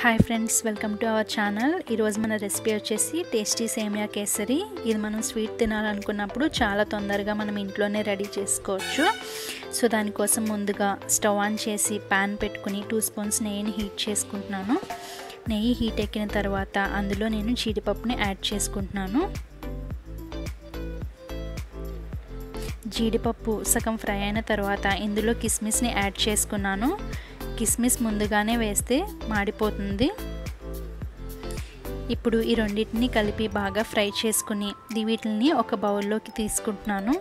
hi friends welcome to our channel ఈరోజు మన recipe వచ్చేసి టేస్టీ సేమియా కేసరి ఇది మనం స్వీట్ తినాలనుకున్నప్పుడు చాలా తొందరగా మనం ఇంట్లోనే రెడీ చేసుకోవచ్చు సో దానికోసం ముందుగా స్టవ్ ఆన్ చేసి ప్యాన్ పెట్టుకుని టూ స్పూన్స్ నెయ్యిని హీట్ చేసుకుంటున్నాను నెయ్యి హీట్ ఎక్కిన తర్వాత అందులో నేను జీడిపప్పుని యాడ్ చేసుకుంటున్నాను జీడిపప్పు సగం ఫ్రై అయిన తర్వాత ఇందులో కిస్మిస్ని యాడ్ చేసుకున్నాను కిస్మిస్ ముందుగానే వేస్తే మాడిపోతుంది ఇప్పుడు ఈ రెండింటిని కలిపి బాగా ఫ్రై చేసుకుని వీటిని ఒక బౌల్లోకి తీసుకుంటున్నాను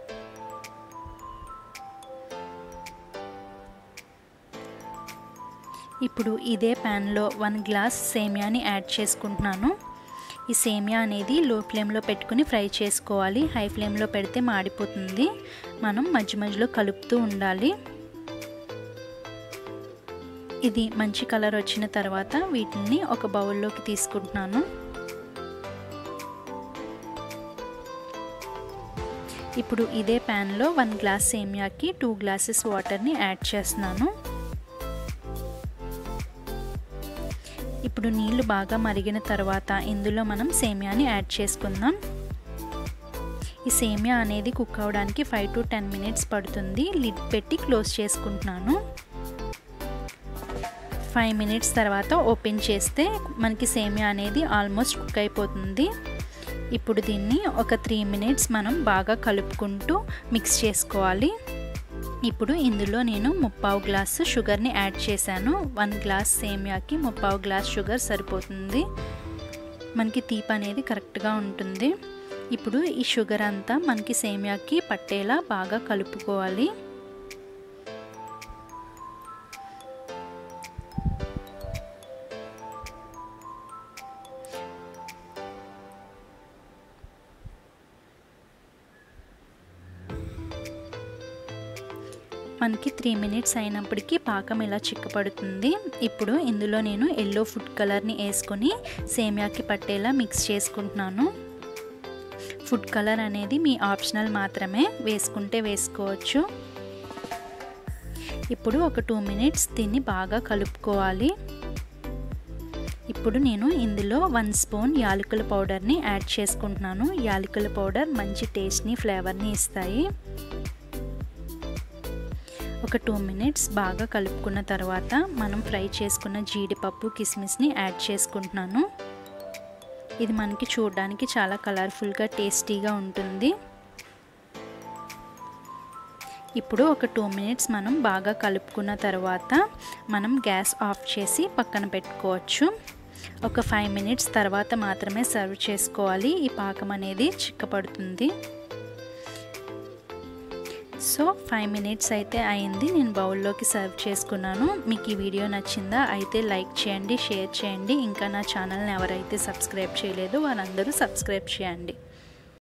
ఇప్పుడు ఇదే ప్యాన్లో వన్ గ్లాస్ సేమియాని యాడ్ చేసుకుంటున్నాను ఈ సేమియా అనేది లో ఫ్లేమ్లో పెట్టుకుని ఫ్రై చేసుకోవాలి హై ఫ్లేమ్లో పెడితే మాడిపోతుంది మనం మధ్య మధ్యలో కలుపుతూ ఉండాలి ఇది మంచి కలర్ వచ్చిన తర్వాత వీటిని ఒక బౌల్లోకి తీసుకుంటున్నాను ఇప్పుడు ఇదే ప్యాన్లో వన్ గ్లాస్ సేమియాకి టూ గ్లాసెస్ వాటర్ని యాడ్ చేస్తున్నాను ఇప్పుడు నీళ్లు బాగా మరిగిన తర్వాత ఇందులో మనం సేమియాని యాడ్ చేసుకుందాం ఈ సేమియా అనేది కుక్ అవడానికి ఫైవ్ టు టెన్ మినిట్స్ పడుతుంది లిడ్ పెట్టి క్లోజ్ చేసుకుంటున్నాను ఫైవ్ మినిట్స్ తర్వాత ఓపెన్ చేస్తే మనకి సేమియా అనేది ఆల్మోస్ట్ కుక్ అయిపోతుంది ఇప్పుడు దీన్ని ఒక త్రీ మినిట్స్ మనం బాగా కలుపుకుంటూ మిక్స్ చేసుకోవాలి ఇప్పుడు ఇందులో నేను ముప్పావు గ్లాసు షుగర్ని యాడ్ చేశాను వన్ గ్లాస్ సేమియాకి ముప్పావు గ్లాస్ షుగర్ సరిపోతుంది మనకి తీపి అనేది కరెక్ట్గా ఉంటుంది ఇప్పుడు ఈ షుగర్ అంతా మనకి సేమియాకి పట్టేలా బాగా కలుపుకోవాలి మనకి త్రీ మినిట్స్ అయినప్పటికీ పాకం ఇలా చిక్కపడుతుంది ఇప్పుడు ఇందులో నేను ఎల్లో ఫుడ్ కలర్ని వేసుకొని సేమియాకి పట్టేలా మిక్స్ చేసుకుంటున్నాను ఫుడ్ కలర్ అనేది మీ ఆప్షనల్ మాత్రమే వేసుకుంటే వేసుకోవచ్చు ఇప్పుడు ఒక టూ మినిట్స్ దీన్ని బాగా కలుపుకోవాలి ఇప్పుడు నేను ఇందులో వన్ స్పూన్ యాలకుల పౌడర్ని యాడ్ చేసుకుంటున్నాను యాలకుల పౌడర్ మంచి టేస్ట్ని ఫ్లేవర్ని ఇస్తాయి ఒక టూ మినిట్స్ బాగా కలుపుకున్న తర్వాత మనం ఫ్రై చేసుకున్న జీడిపప్పు కిస్మిస్ని యాడ్ చేసుకుంటున్నాను ఇది మనకి చూడడానికి చాలా కలర్ఫుల్గా టేస్టీగా ఉంటుంది ఇప్పుడు ఒక టూ మినిట్స్ మనం బాగా కలుపుకున్న తర్వాత మనం గ్యాస్ ఆఫ్ చేసి పక్కన పెట్టుకోవచ్చు ఒక ఫైవ్ మినిట్స్ తర్వాత మాత్రమే సర్వ్ చేసుకోవాలి ఈ పాకం అనేది చిక్కపడుతుంది సో ఫైవ్ మినిట్స్ అయితే అయింది నేను బౌల్లోకి సర్వ్ చేసుకున్నాను మీకు ఈ వీడియో నచ్చిందా అయితే లైక్ చేయండి షేర్ చేయండి ఇంకా నా ఛానల్ని ఎవరైతే సబ్స్క్రైబ్ చేయలేదో వారందరూ సబ్స్క్రైబ్ చేయండి